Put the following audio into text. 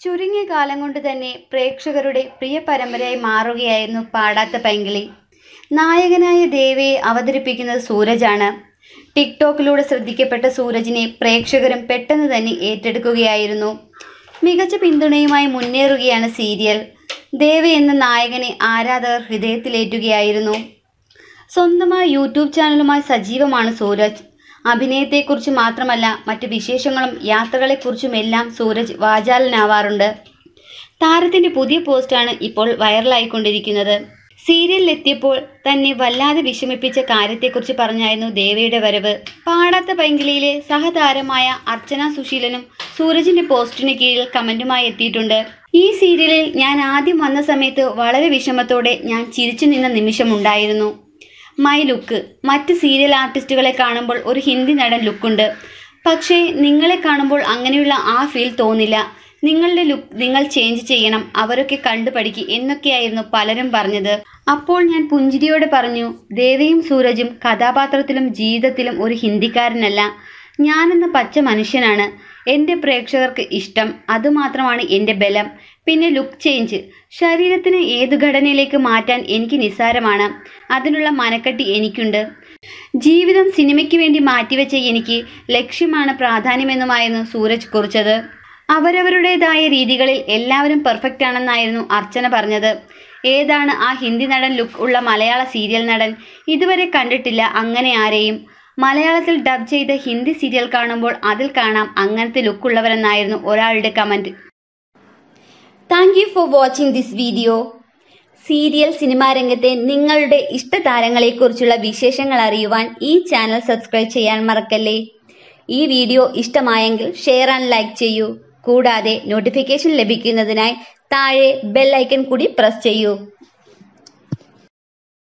ചുരുങ്ങിയ കാലം കൊണ്ട് തന്നെ പ്രേക്ഷകരുടെ പ്രിയ പരമ്പരയായി മാറുകയായിരുന്നു പാടാത്ത പൈങ്കിളി നായകനായ ദേവയെ അവതരിപ്പിക്കുന്നത് സൂരജാണ് ടിക്ടോക്കിലൂടെ ശ്രദ്ധിക്കപ്പെട്ട സൂരജിനെ പ്രേക്ഷകരും പെട്ടെന്ന് തന്നെ ഏറ്റെടുക്കുകയായിരുന്നു മികച്ച പിന്തുണയുമായി മുന്നേറുകയാണ് സീരിയൽ ദേവ എന്ന നായകനെ ആരാധകർ ഹൃദയത്തിലേറ്റുകയായിരുന്നു സ്വന്തമായ യൂട്യൂബ് ചാനലുമായി സജീവമാണ് സൂരജ് അഭിനയത്തെക്കുറിച്ച് മാത്രമല്ല മറ്റ് വിശേഷങ്ങളും യാത്രകളെക്കുറിച്ചുമെല്ലാം സൂരജ് വാചാലനാവാറുണ്ട് താരത്തിൻ്റെ പുതിയ പോസ്റ്റാണ് ഇപ്പോൾ വൈറലായിക്കൊണ്ടിരിക്കുന്നത് സീരിയലിലെത്തിയപ്പോൾ തന്നെ വല്ലാതെ വിഷമിപ്പിച്ച കാര്യത്തെക്കുറിച്ച് പറഞ്ഞായിരുന്നു ദേവയുടെ വരവ് പാടാത്ത പൈങ്കിളിയിലെ സഹതാരമായ അർച്ചന സുശീലനും സൂരജിന്റെ പോസ്റ്റിന് കീഴിൽ കമന്റുമായി എത്തിയിട്ടുണ്ട് ഈ സീരിയലിൽ ഞാൻ ആദ്യം വന്ന സമയത്ത് വളരെ വിഷമത്തോടെ ഞാൻ ചിരിച്ചു നിന്ന നിമിഷമുണ്ടായിരുന്നു മൈ ലുക്ക് മറ്റ് സീരിയൽ ആർട്ടിസ്റ്റുകളെ കാണുമ്പോൾ ഒരു ഹിന്ദി നടൻ ലുക്കുണ്ട് പക്ഷേ നിങ്ങളെ കാണുമ്പോൾ അങ്ങനെയുള്ള ആ ഫീൽ തോന്നില്ല നിങ്ങളുടെ ലുക്ക് നിങ്ങൾ ചേഞ്ച് ചെയ്യണം അവരൊക്കെ കണ്ടു പഠിക്ക് എന്നൊക്കെയായിരുന്നു പലരും പറഞ്ഞത് അപ്പോൾ ഞാൻ പുഞ്ചിരിയോടെ പറഞ്ഞു ദേവയും സൂരജും കഥാപാത്രത്തിലും ജീവിതത്തിലും ഒരു ഹിന്ദിക്കാരനല്ല ഞാനെന്ന പച്ച മനുഷ്യനാണ് എൻ്റെ പ്രേക്ഷകർക്ക് ഇഷ്ടം അതുമാത്രമാണ് എൻ്റെ ബലം പിന്നെ ലുക്ക് ചേഞ്ച് ശരീരത്തിന് ഏത് ഘടനയിലേക്ക് മാറ്റാൻ എനിക്ക് നിസ്സാരമാണ് അതിനുള്ള മനക്കെട്ടി എനിക്കുണ്ട് ജീവിതം സിനിമയ്ക്ക് വേണ്ടി മാറ്റിവെച്ച എനിക്ക് ലക്ഷ്യമാണ് പ്രാധാന്യമെന്നുമായിരുന്നു സൂരജ് കുറിച്ചത് അവരവരുടേതായ രീതികളിൽ എല്ലാവരും പെർഫെക്റ്റ് ആണെന്നായിരുന്നു അർച്ചന പറഞ്ഞത് ഏതാണ് ആ ഹിന്ദി നടൻ ലുക്ക് ഉള്ള മലയാള സീരിയൽ നടൻ ഇതുവരെ കണ്ടിട്ടില്ല അങ്ങനെ ആരെയും മലയാളത്തിൽ ഡബ് ചെയ്ത ഹിന്ദി സീരിയൽ കാണുമ്പോൾ അതിൽ കാണാം അങ്ങനത്തെ ലുക്കുള്ളവരെന്നായിരുന്നു ഒരാളുടെ comment thank you for watching this video serial cinema രംഗത്തെ നിങ്ങളുടെ ഇഷ്ടതാരങ്ങളെക്കുറിച്ചുള്ള വിശേഷങ്ങൾ അറിയുവാൻ ഈ ചാനൽ സബ്സ്ക്രൈബ് ചെയ്യാൻ മറക്കല്ലേ ഈ വീഡിയോ ഇഷ്ടമായെങ്കിൽ ഷെയർ ആൻഡ് ലൈക്ക് ചെയ്യൂ കൂടാതെ നോട്ടിഫിക്കേഷൻ ലഭിക്കുന്നതിനായി താഴെ ബെൽ ഐക്കൺ കൂടി പ്രസ് ചെയ്യൂ